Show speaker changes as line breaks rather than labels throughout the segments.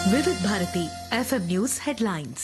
వివిధ Bharati FM news headlines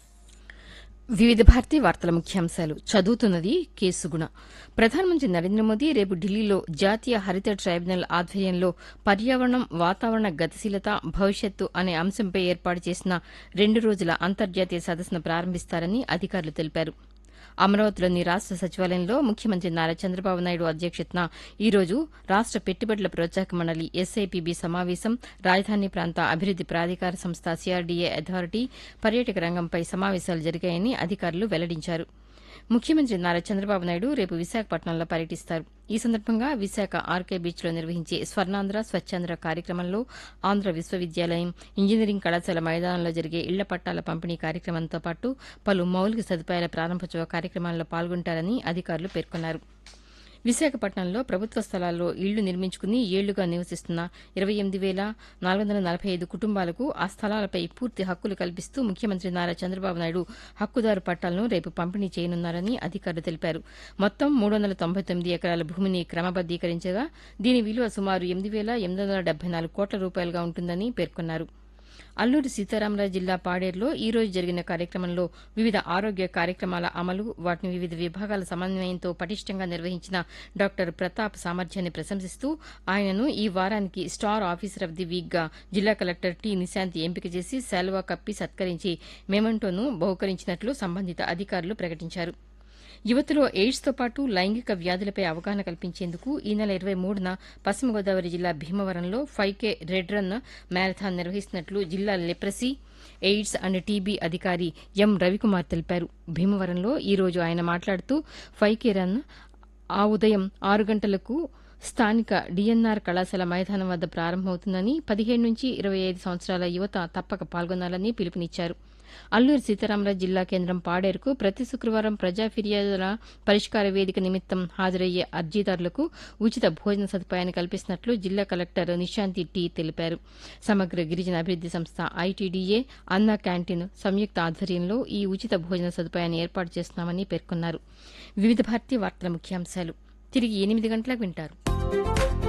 వివిధ భారతి వార్తల ముఖ్యాంశాలు చదువుతున్నది కేసుగుణ ప్రధానమంత్రి నరేంద్ర మోదీ రేపు ఢిల్లీలో జాతీయ హరిత ట్రైబ్యునల్ ఆధ్వర్యంలో పర్యావరణం వాతావరణ గతిశీలత భవిష్యత్తు అనే అంశంపై ఏర్పాటు చేసిన రెండు రోజుల అంతర్జాతీయ సదస్సును ప్రారంభిస్తారని అధికారులు తెలిపారు అమరావతిలోని రాష్ట సచివాలయంలో ముఖ్యమంత్రి నారా చంద్రబాబు నాయుడు అధ్యక్షతన ఈ రోజు రాష్ట పెట్టుబడుల ప్రోత్సాహక మండలి ఎస్ఐపిబి సమావేశం రాజధాని ప్రాంత అభివృద్ది ప్రాధికార సంస్థ సిఆర్డీఏ అథారిటీ పర్యాటక రంగంపై సమావేశాలు జరిగాయని అధికారులు వెల్లడించారు ముఖ్యమంత్రి నారా చంద్రబాబు నాయుడు రేపు విశాఖపట్నంలో పర్యటిస్తారు ఈ సందర్భంగా విశాఖ ఆర్కే బీచ్లో నిర్వహించే స్వర్ణాంధ్ర స్వచ్ఛాంధ్ర కార్యక్రమంలో ఆంధ్ర విశ్వవిద్యాలయం ఇంజనీరింగ్ కళాశాల మైదానంలో జరిగే ఇళ్ల పట్టాల పంపిణీ కార్యక్రమంతో పాటు పలు మౌలిక సదుపాయాల ప్రారంభోత్సవ కార్యక్రమాల్లో పాల్గొంటారని అధికారులు పేర్కొన్నారు విశాఖపట్నంలో ప్రభుత్వ స్థలాల్లో ఇళ్లు నిర్మించుకుని ఏళ్లుగా నివసిస్తున్న ఇరవై ఎనిమిది వేల నాలుగు వందల నలభై ఐదు కుటుంబాలకు ఆ స్థలాలపై పూర్తి హక్కులు కల్పిస్తూ ముఖ్యమంత్రి నారా చంద్రబాబు నాయుడు హక్కుదారు పట్టాలను రేపు పంపిణీ చేయనున్నారని అధికారులు తెలిపారు మొత్తం మూడు వందల తొంభై తొమ్మిది ఎకరాల భూమిని క్రమబద్దీకరించగా దీని విలువ సుమారు ఎనిమిది వేల ఎనిమిది వందల డెబ్బై నాలుగు కోట్ల రూపాయలుగా ఉంటుందని పేర్కొన్నారు అల్లూరి సీతారామరాజు జిల్లా పాడేరులో ఈ రోజు జరిగిన కార్యక్రమంలో వివిధ ఆరోగ్య కార్యక్రమాల అమలు వాటిని వివిధ విభాగాల సమన్వయంతో పటిష్టంగా నిర్వహించిన డాక్టర్ ప్రతాప్ సామర్థ్యాన్ని ప్రశంసిస్తూ ఆయనను ఈ వారానికి star officer of the week గా జిల్లా కలెక్టర్ టి నిశాంతి ఎంపిక చేసి శాల్వా కప్పి సత్కరించి మెమంటోను బహుకరించినట్లు సంబంధిత అధికారులు ప్రకటించారు యువతలో ఎయిడ్స్తో పాటు లైంగిక వ్యాధులపై అవగాహన కల్పించేందుకు ఈ నెల ఇరవై మూడున పశ్చిమ గోదావరి జిల్లా భీమవరంలో five K red run marathon నిర్వహిస్తున్నట్లు జిల్లా లెప్రసీ ఎయిడ్స్ అండ్ టీబీ అధికారి ఎం రవికుమార్ తెలిపారు భీమవరంలో ఈ రోజు ఆయన మాట్లాడుతూ ఫైవ్ కే రన్ ఆ ఉదయం ఆరు గంటలకు స్థానిక డిఎన్ఆర్ కళాశాల మైదానం వద్ద ప్రారంభమవుతుందని పదిహేడు నుంచి ఇరవై ఐదు సంవత్సరాల యువత తప్పక పాల్గొనాలని పిలుపునిచ్చారు అల్లూరి సీతారామరాజు జిల్లా కేంద్రం పాడేరుకు ప్రతి శుక్రవారం ప్రజా ఫిర్యాదుల పరిష్కార వేదిక నిమిత్తం హాజరయ్యే అర్జీదారులకు ఉచిత భోజన సదుపాయాన్ని కల్పిస్తున్నట్లు జిల్లా కలెక్టర్ నిశాంతి టి తెలిపారు సమగ్ర గిరిజన అభివృద్ది సంస్థ ఐటీడీఏ అన్నా క్యాంటీన్ సంయుక్త ఆధ్వర్యంలో ఈ ఉచిత భోజన సదుపాయాన్ని ఏర్పాటు చేస్తున్నామని పేర్కొన్నారు వివిధ భారతీయ వార్తల ముఖ్యాంశాలు తిరిగి ఎనిమిది గంటలకు వింటారు